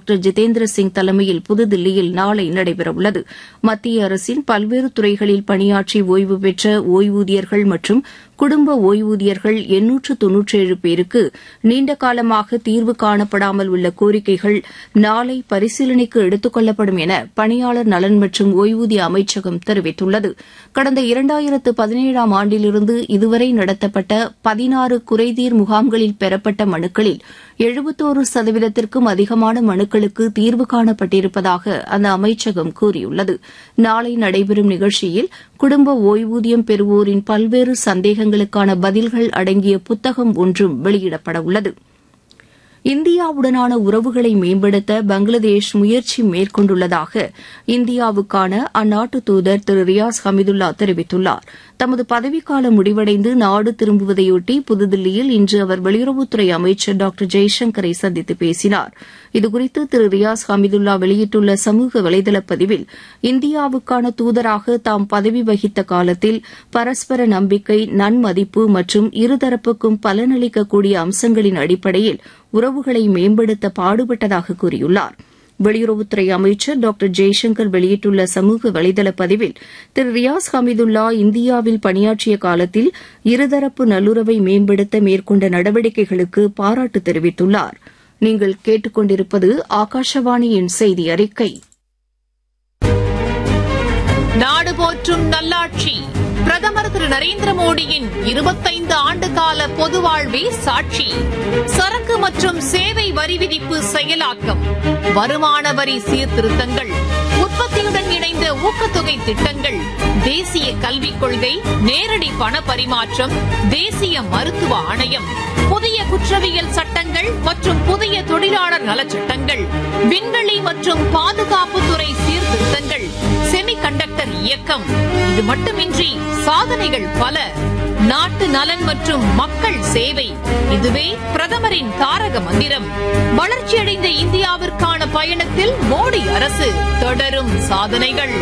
doctor Jitendra Singh தலைமையில் புதுதில்லியில் நாளை நடைபெறவுள்ளது மத்திய அரசின் பல்வேறு துறைகளில் பணியாற்றி ஓய்வு பெற்ற ஓய்வூதியர்கள் மற்றும் குடும்ப ஓய்வூதியர்கள் எண்ணூற்று தொன்னூற்றேழு பேருக்கு நீண்ட காலமாக தீர்வு காணப்படாமல் உள்ள கோரிக்கைகள் நாளை பரிசீலனைக்கு எடுத்துக் கொள்ளப்படும் என பணியாளர் நலன் மற்றும் ஓய்வூதிய அமைச்சகம் தெரிவித்துள்ளது கடந்த இரண்டாயிரத்து பதினேழாம் ஆண்டிலிருந்து இதுவரை நடத்தப்பட்ட பதினாறு குறைதீர் முகாம்களில் பெறப்பட்ட மனுக்களில் எழுபத்தோரு சதவீதத்திற்கும் அதிகமான மனுக்களுக்கு தீர்வு காணப்பட்டிருப்பதாக அந்த அமைச்சகம் கூறியுள்ளது நாளை நடைபெறும் நிகழ்ச்சியில் குடும்ப ஓய்வூதியம் பெறுவோரின் பல்வேறு சந்தேகங்களுக்கான பதில்கள் அடங்கிய புத்தகம் ஒன்றும் வெளியிடப்படவுள்ளது இந்தியாவுடனான உறவுகளை மேம்படுத்த பங்களாதேஷ் முயற்சி மேற்கொண்டுள்ளதாக இந்தியாவுக்கான அந்நாட்டு தூதர் திரு ரியாஸ் ஹமிதுல்லா தெரிவித்துள்ளார் தமது பதவிக்காலம் முடிவடைந்து நாடு திரும்புவதையொட்டி புதுதில்லியில் இன்று அவர் வெளியுறவுத்துறை அமைச்சர் டாக்டர் ஜெய்சங்கரை சந்தித்து பேசினார் இதுகுறித்து திரு ரியாஸ் ஹமிதுல்லா வெளியிட்டுள்ள சமூக வலைதள பதிவில் இந்தியாவுக்கான தூதராக தாம் பதவி வகித்த காலத்தில் பரஸ்பர நம்பிக்கை நன்மதிப்பு மற்றும் இருதரப்புக்கும் பலனளிக்கக்கூடிய அம்சங்களின் அடிப்படையில் உறவுகளை மேம்படுத்த பாடுபட்டதாக கூறியுள்ளார் வெளியுறவுத்துறை அமைச்சர் டாக்டர் ஜெய்சங்கர் வெளியிட்டுள்ள சமூக வலைதள பதிவில் திரு ரியாஸ் ஹமிதுல்லா இந்தியாவில் பணியாற்றிய காலத்தில் இருதரப்பு நல்லுறவை மேம்படுத்த மேற்கொண்ட நடவடிக்கைகளுக்கு பாராட்டு தெரிவித்துள்ளார் நீங்கள் கேட்டுக்கொண்டிருப்பது ஆகாஷவாணியின் செய்தி அறிக்கை நாடு போற்றும் நல்லாட்சி பிரதமர் திரு நரேந்திர மோடியின் இருபத்தைந்து ஆண்டு கால பொது வாழ்வே சாட்சி சரக்கு மற்றும் சேவை வரி விதிப்பு செயலாக்கம் வருமான வரி சீர்திருத்தங்கள் உற்பத்தியுடன் இணைந்த ஊக்கத்தொகை திட்டங்கள் தேசிய கல்விக் கொள்கை நேரடி பண பரிமாற்றம் தேசிய மருத்துவ ஆணையம் புதிய குற்றவியல் சட்டங்கள் மற்றும் புதிய தொழிலாளர் நலச்சட்டங்கள் விண்வெளி மற்றும் பாதுகாப்புத்துறை சீர்திருத்தங்கள் செமி கண்டக்டர் இயக்கம் இது மட்டுமின்றி சாதனைகள் பல நாட்டு நலன் மற்றும் மக்கள் சேவை இதுவே பிரதமரின் தாரக மந்திரம் வளர்ச்சியடைந்த இந்தியாவிற்கான பயணத்தில் மோடி அரசு தொடரும் சாதனைகள்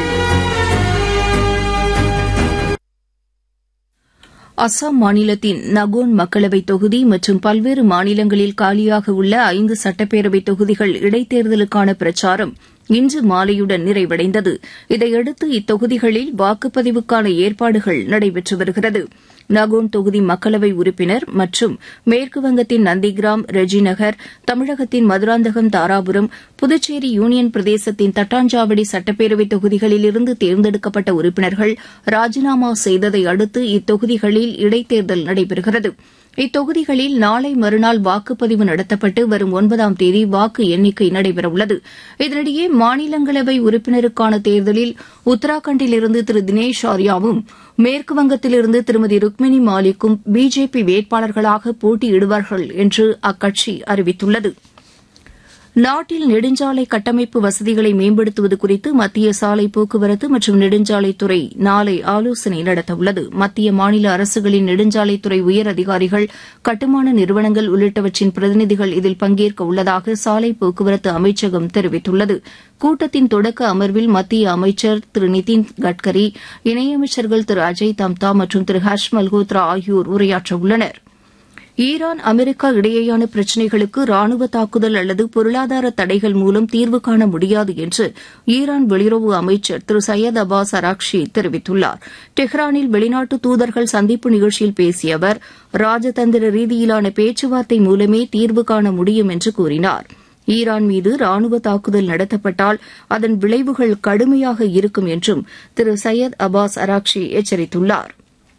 அசாம் மாநிலத்தின் நகோன் மக்களவைத் தொகுதி மற்றும் பல்வேறு மாநிலங்களில் காலியாக உள்ள ஐந்து சட்டப்பேரவைத் தொகுதிகள் இடைத்தேர்தலுக்கான பிரச்சாரம் இன்று மாலையுடன் நிறைவடைந்தது இதையடுத்து இத்தொகுதிகளில் வாக்குப்பதிவுக்கான ஏற்பாடுகள் நடைபெற்று வருகிறது நகோன் தொகுதி மக்களவை உறுப்பினர் மற்றும் மேற்குவங்கத்தின் நந்திகிராம் ரெஜிநகர் தமிழகத்தின் மதுராந்தகம் தாராபுரம் புதுச்சேரி யூனியன் பிரதேசத்தின் தட்டாஞ்சாவடி சட்டப்பேரவைத் தொகுதிகளிலிருந்து தேர்ந்தெடுக்கப்பட்ட உறுப்பினர்கள் ராஜினாமா செய்ததை அடுத்து இத்தொகுதிகளில் இடைத்தேர்தல் நடைபெறுகிறது இத்தொகுதிகளில் நாளை மறுநாள் வாக்குப்பதிவு நடத்தப்பட்டு வரும் ஒன்பதாம் தேதி வாக்கு எண்ணிக்கை நடைபெறவுள்ளது இதனிடையே மாநிலங்களவை உறுப்பினருக்கான தேர்தலில் உத்தராகண்டிலிருந்து திரு தினேஷ் ஆர்யாவும் மேற்குவங்கத்திலிருந்து திருமதி ருக்மினி மாலிக்கும் பிஜேபி வேட்பாளர்களாக போட்டியிடுவார்கள் என்று அக்கட்சி அறிவித்துள்ளது நாட்டில் நெடுஞ்சாலை கட்டமைப்பு வசதிகளை மேம்படுத்துவது குறித்து மத்திய சாலை போக்குவரத்து மற்றும் நெடுஞ்சாலைத்துறை நாளை ஆலோசனை நடத்தவுள்ளது மத்திய மாநில அரசுகளின் நெடுஞ்சாலைத்துறை உயர் அதிகாரிகள் கட்டுமான நிறுவனங்கள் உள்ளிட்டவற்றின் பிரதிநிதிகள் இதில் பங்கேற்க உள்ளதாக சாலை போக்குவரத்து அமைச்சகம் தெரிவித்துள்ளது கூட்டத்தின் தொடக்க அமர்வில் மத்திய அமைச்சர் திரு நிதின் கட்கரி இணையமைச்சர்கள் திரு அஜய் தம்தா மற்றும் திரு ஹர்ஷ் மல்ஹோத்ரா ஆகியோர் உரையாற்றவுள்ளனா் ஈரான் அமெரிக்கா இடையேயான பிரச்சினைகளுக்கு ராணுவ தாக்குதல் அல்லது பொருளாதார தடைகள் மூலம் தீர்வு காண முடியாது என்று ஈரான் வெளியுறவு அமைச்சர் திரு சையத் அப்பாஸ் அராக்ஷி தெரிவித்துள்ளார் டெஹ்ரானில் வெளிநாட்டு தூதர்கள் சந்திப்பு நிகழ்ச்சியில் பேசிய அவர் ராஜதந்திர ரீதியிலான பேச்சுவார்த்தை மூலமே தீர்வு காண முடியும் என்று கூறினார் ஈரான் மீது ராணுவ தாக்குதல் நடத்தப்பட்டால் அதன் விளைவுகள் கடுமையாக இருக்கும் என்றும் திரு சையத் அப்பாஸ் அராக்ஷி எச்சரித்துள்ளாா்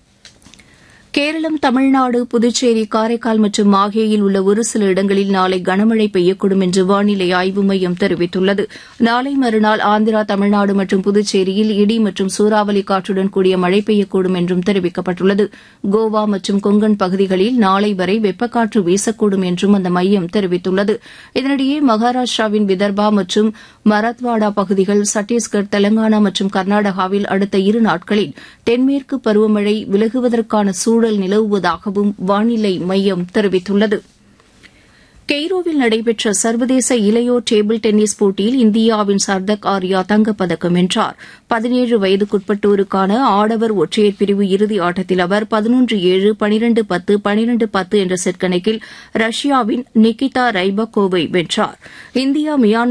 கேரளம் தமிழ்நாடு புதுச்சேரி காரைக்கால் மற்றும் மாஹேயில் உள்ள ஒரு சில இடங்களில் நாளை கனமழை பெய்யக்கூடும் என்று வானிலை ஆய்வு மையம் தெரிவித்துள்ளது நாளை மறுநாள் ஆந்திரா தமிழ்நாடு மற்றும் புதுச்சேரியில் இடி மற்றும் சூறாவளி காற்றுடன் கூடிய மழை பெய்யக்கூடும் என்றும் தெரிவிக்கப்பட்டுள்ளது கோவா மற்றும் கொங்கன் பகுதிகளில் நாளை வரை வெப்பக்காற்று வீசக்கூடும் என்றும் அந்த மையம் தெரிவித்துள்ளது இதனிடையே மகாராஷ்டிராவின் விதர்பா மற்றும் மராத்வாடா பகுதிகள் சத்தீஸ்கர் தெலங்கானா மற்றும் கர்நாடகாவில் அடுத்த இரு நாட்களில் தென்மேற்கு பருவமழை விலகுவதற்கான சூழல் நிலவுவதாகவும் வானிலை மையம் தெரிவித்துள்ளது கெய்ரோவில் நடைபெற்ற சர்வதேச இளையோர் டேபிள் டென்னிஸ் போட்டியில் இந்தியாவின் சர்தக் ஆர்யா தங்கப்பதக்கம் வென்றார் பதினேழு வயதுக்குட்பட்டோருக்கான ஆடவர் ஒற்றையர் பிரிவு இறுதி ஆட்டத்தில் அவர் பதினொன்று ஏழு பனிரண்டு பத்து பனிரண்டு பத்து என்ற செட் கணக்கில் ரஷ்யாவின் நிகிதா ரைபக்கோவை வென்றார் இந்தியா மியான்மர்